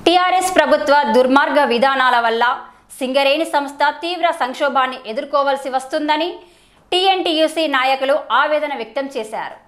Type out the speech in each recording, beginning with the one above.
TRS ప్రభుత్వ దుర్మార్గ విధానాల వల్ల సింగరేణి సంస్థ తీవ్ర సంక్షోభాన్ని ఎదుర్కోవాల్సి వస్తుందని టీఎన్టీయూసీ నాయకులు ఆవేదన వ్యక్తం చేశారు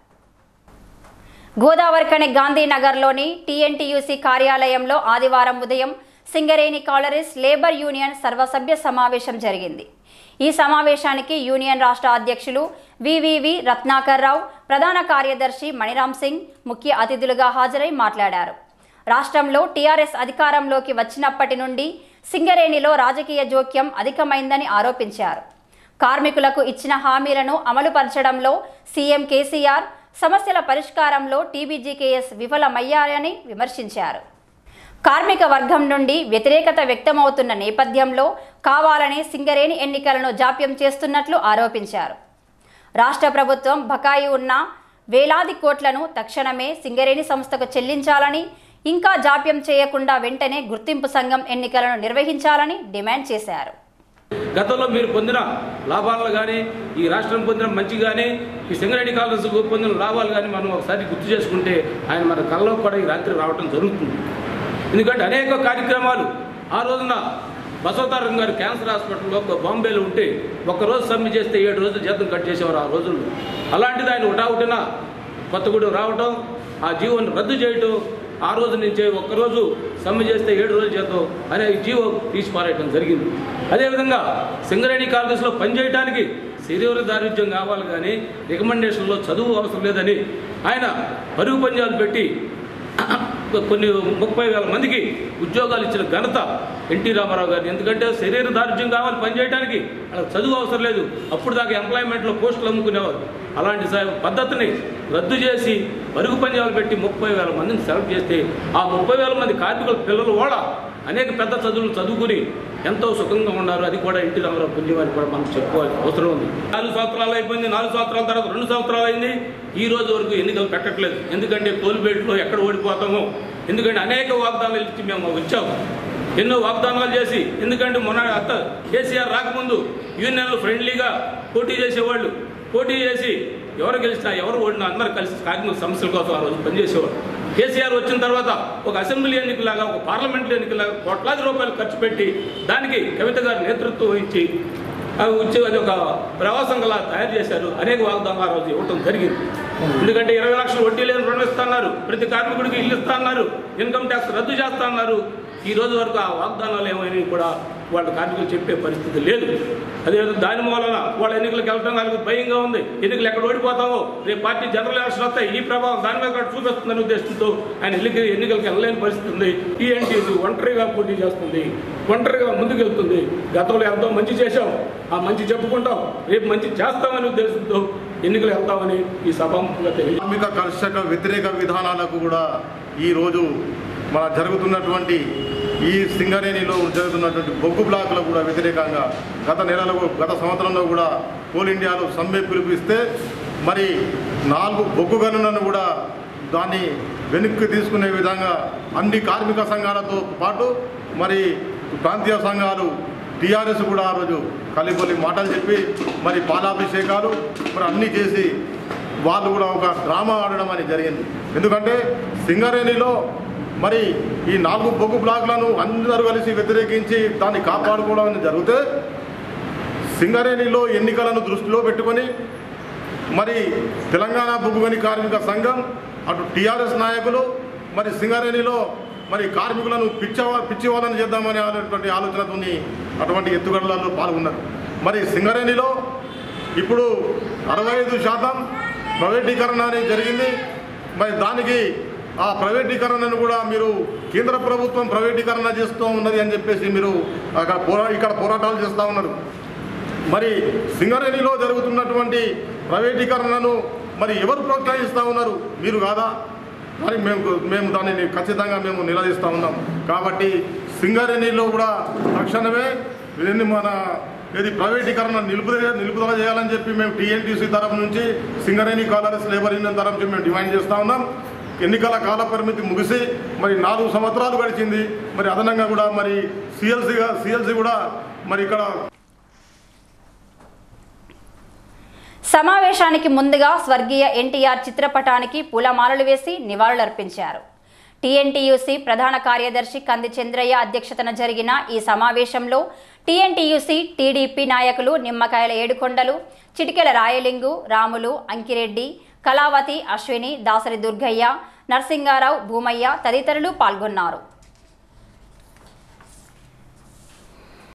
గోదావరికని గాంధీనగర్లోని టీఎన్టీయూసీ కార్యాలయంలో ఆదివారం ఉదయం సింగరేణి కాలరీస్ లేబర్ యూనియన్ సర్వసభ్య సమావేశం జరిగింది ఈ సమావేశానికి యూనియన్ రాష్ట్ర అధ్యక్షులు వివివి రత్నాకర్ రావు ప్రధాన కార్యదర్శి మణిరామ్ సింగ్ ముఖ్య అతిథులుగా హాజరై మాట్లాడారు రాష్ట్రంలో టీఆర్ఎస్ అధికారంలోకి వచ్చినప్పటి నుండి సింగరేణిలో రాజకీయ జోక్యం అధికమైందని ఆరోపించారు కార్మికులకు ఇచ్చిన హామీలను అమలుపరచడంలో సీఎం కేసీఆర్ సమస్యల పరిష్కారంలో టీబీజీకేఎస్ విఫలమయ్యాయని విమర్శించారు కార్మిక వర్గం నుండి వ్యతిరేకత వ్యక్తమవుతున్న నేపథ్యంలో కావాలని సింగరేణి ఎన్నికలను జాప్యం చేస్తున్నట్లు ఆరోపించారు రాష్ట్ర ప్రభుత్వం బకాయి ఉన్న వేలాది కోట్లను తక్షణమే సింగరేణి సంస్థకు చెల్లించాలని ఇంకా జాప్యం చేయకుండా వెంటనే గుర్తింపు సంఘం ఎన్నికలను నిర్వహించాలని డిమాండ్ చేశారు గతంలో మీరు పొందిన లాభాలను కానీ ఈ రాష్ట్రం పొందిన మంచి కానీ ఈ సింగరేణి కాలర్స్ పొందిన లాభాలు కానీ మనం ఒకసారి గుర్తు చేసుకుంటే ఆయన మన కళ్ళలో కూడా ఈ రాత్రి రావడం జరుగుతుంది ఎందుకంటే అనేక కార్యక్రమాలు ఆ రోజున బసవతారం గారు క్యాన్సర్ హాస్పిటల్లో ఒక బాంబేలో ఉంటే ఒక్కరోజు సమ్మె చేస్తే ఏడు రోజులు జీతం కట్ చేసేవారు ఆ రోజుల్లో అలాంటిది ఆయన ఉటావుటిన కొత్తగూడెం రావటం ఆ జీవోని రద్దు చేయటం ఆ రోజు నుంచే ఒక్కరోజు సమ్మె చేస్తే ఏడు రోజులు చేద్దాం అనే జీవో తీసి పారేయటం జరిగింది అదేవిధంగా సింగరేణి కాలేజీలో పనిచేయడానికి శరీర దారిద్ర్యం కావాలి కానీ రికమెండేషన్లో చదువు అవసరం లేదని ఆయన పరుగు పంజాలు పెట్టి కొన్ని ముప్పై వేల మందికి ఉద్యోగాలు ఇచ్చిన ఘనత ఎన్టీ రామారావు గారు ఎందుకంటే శరీర దారుఢ్యం కావాలి పనిచేయడానికి వాళ్ళకి చదువు అవసరం లేదు అప్పుడు దాకా ఎంప్లాయ్మెంట్లో పోస్టులు అమ్ముకునేవారు అలాంటి స- పద్ధతిని రద్దు చేసి పరుగు పంజాలు పెట్టి ముప్పై వేల మందిని సెలెక్ట్ చేస్తే ఆ ముప్పై వేల మంది కార్మికుల పిల్లలు కూడా అనేక పెద్ద చదువులు చదువుకుని ఎంతో సుఖంగా ఉన్నారు అది కూడా ఎన్టీ రామారావు పుణ్యమని కూడా మనం చెప్పుకోవాలి అవసరం ఉంది నాలుగు సంవత్సరాలు అయిపోయింది నాలుగు సంవత్సరాల తర్వాత రెండు సంవత్సరాలు అయింది ఈ రోజు వరకు ఎన్నికలు పెట్టట్లేదు ఎందుకంటే టోల్బేట్లో ఎక్కడ ఓడిపోతామో ఎందుకంటే అనేక వాగ్దానాలు ఇచ్చి మేము వచ్చాము ఎన్నో వాగ్దానాలు చేసి ఎందుకంటే మొన్న అత్త కేసీఆర్ రాకముందు యూనియన్లు ఫ్రెండ్లీగా పోటీ చేసేవాళ్ళు పోటీ చేసి ఎవరు గెలిచినా ఎవరు ఓడినా అందరూ కలిసి కార్మిక సమస్యల కోసం ఆ రోజు పనిచేసేవారు కేసీఆర్ వచ్చిన తర్వాత ఒక అసెంబ్లీ ఎన్నికలాగా ఒక పార్లమెంట్ ఎన్నికలాగా కోట్లాది రూపాయలు ఖర్చు పెట్టి దానికి కవిత గారి నేతృత్వం ఇచ్చి అవి వచ్చి అది ఒక ప్రవాసంగా తయారు చేశారు అనేక వాగ్దానాలు ఆ రోజు ఇవ్వటం జరిగింది ఎందుకంటే ఇరవై లక్షలు వడ్డీ లేని రుణం ఇస్తున్నారు ప్రతి కార్మికుడికి ఇల్లు ఇస్తా అన్నారు ఇన్కమ్ ట్యాక్స్ రద్దు చేస్తా అన్నారు ఈ రోజు వరకు ఆ వాగ్దానాలు ఏమైనా కూడా వాళ్ళ కార్మికులు చెప్పే పరిస్థితి లేదు అదే దాని మూలన వాళ్ళ ఎన్నికలకు వెళ్ళడం వాళ్ళకి భయంగా ఉంది ఎన్నికలు ఎక్కడ ఓడిపోతామో రేపు పార్టీ జనరల్ ఎలక్షన్ వస్తాయి ఈ ప్రభావం దాని మీద కూడా చూపిస్తుందనే ఉద్దేశంతో ఆయన ఎన్నిక ఎన్నికలకు వెళ్ళలేని పరిస్థితి ఉంది ఈ ఎన్టీసీ ఒంటరిగా పోటీ చేస్తుంది ఒంటరిగా ముందుకెళ్తుంది గతంలో ఎంతో మంచి చేశాం ఆ మంచి చెప్పుకుంటాం రేపు మంచి చేస్తామనే ఉద్దేశంతో ఎన్నికలు వెళ్తామని ఈ సభాముఖంగా తెలియదు కార్మిక కర్షక వ్యతిరేక విధానాలకు కూడా ఈరోజు మన జరుగుతున్నటువంటి ఈ సింగరేణిలో జరుగుతున్నటువంటి బొగ్గు బ్లాకులకు కూడా వ్యతిరేకంగా గత నెలలో గత సంవత్సరంలో కూడా కోల్ ఇండియాలో సమ్మె పిలుపునిస్తే మరి నాలుగు బొగ్గు గనులను కూడా దాన్ని వెనక్కి తీసుకునే విధంగా అన్ని కార్మిక సంఘాలతో పాటు మరి ప్రాంతీయ సంఘాలు టీఆర్ఎస్ కూడా ఆ రోజు కలిపొలి మాటలు చెప్పి మరి పాలాభిషేకాలు మరి అన్నీ చేసి వాళ్ళు కూడా ఒక డ్రామా ఆడడం అని జరిగింది ఎందుకంటే సింగరేణిలో మరి ఈ నాలుగు బొగ్గు బ్లాక్లను అందరూ కలిసి వ్యతిరేకించి దాన్ని కాపాడుకోవడం అనేది జరిగితే సింగరేణిలో ఎన్నికలను దృష్టిలో పెట్టుకొని మరి తెలంగాణ బొగ్గుగని కార్మిక సంఘం అటు టీఆర్ఎస్ నాయకులు మరి సింగరేణిలో మరి కార్మికులను పిచ్చ పిచ్చివాళ్ళని చేద్దామనే అనేటువంటి ఆలోచనతోని అటువంటి ఎత్తుగడలలో పాల్గొన్నారు మరి సింగరేణిలో ఇప్పుడు అరవై ఐదు శాతం ప్రైవేటీకరణ అనేది జరిగింది మరి దానికి ఆ ప్రైవేటీకరణను కూడా మీరు కేంద్ర ప్రభుత్వం ప్రైవేటీకరణ చేస్తూ ఉన్నది అని చెప్పేసి మీరు అక్కడ పోరా ఇక్కడ పోరాటాలు చేస్తూ ఉన్నారు మరి సింగరేణిలో జరుగుతున్నటువంటి ప్రైవేటీకరణను మరి ఎవరు ప్రోత్సహిస్తూ ఉన్నారు మీరు కాదా మరి మేము మేము దానిని ఖచ్చితంగా మేము నిలదీస్తూ ఉన్నాం కాబట్టి సింగరేణిలో కూడా తక్షణమే దీన్ని మన ఇది ప్రైవేటీకరణ నిలుపుదల నిలుపుదల చేయాలని చెప్పి మేము టీఎన్టీసీ తరఫు నుంచి సింగరేణి కాలర్స్ లేబర్ యూనియన్ తరఫు నుంచి మేము డిమాండ్ చేస్తూ ఉన్నాం ఎన్నికల కాల పరిమితి ముగిసి మరి నాలుగు సంవత్సరాలు గడిచింది మరి అదనంగా కూడా మరి సిఎల్సీగా సిఎల్సీ కూడా మరి ఇక్కడ సమావేశానికి ముందుగా స్వర్గీయ ఎన్టీఆర్ చిత్రపటానికి పూలమాలలు వేసి నివాళులర్పించారు టీఎన్టీయూసీ ప్రధాన కార్యదర్శి కంది చంద్రయ్య అధ్యక్షతన జరిగిన ఈ సమావేశంలో టీఎన్టీయూసీ టీడీపీ నాయకులు నిమ్మకాయల ఏడుకొండలు చిటికెల రాయలింగు రాములు అంకిరెడ్డి కళావతి అశ్విని దాసరి దుర్గయ్య నరసింగారావు భూమయ్య తదితరులు పాల్గొన్నారు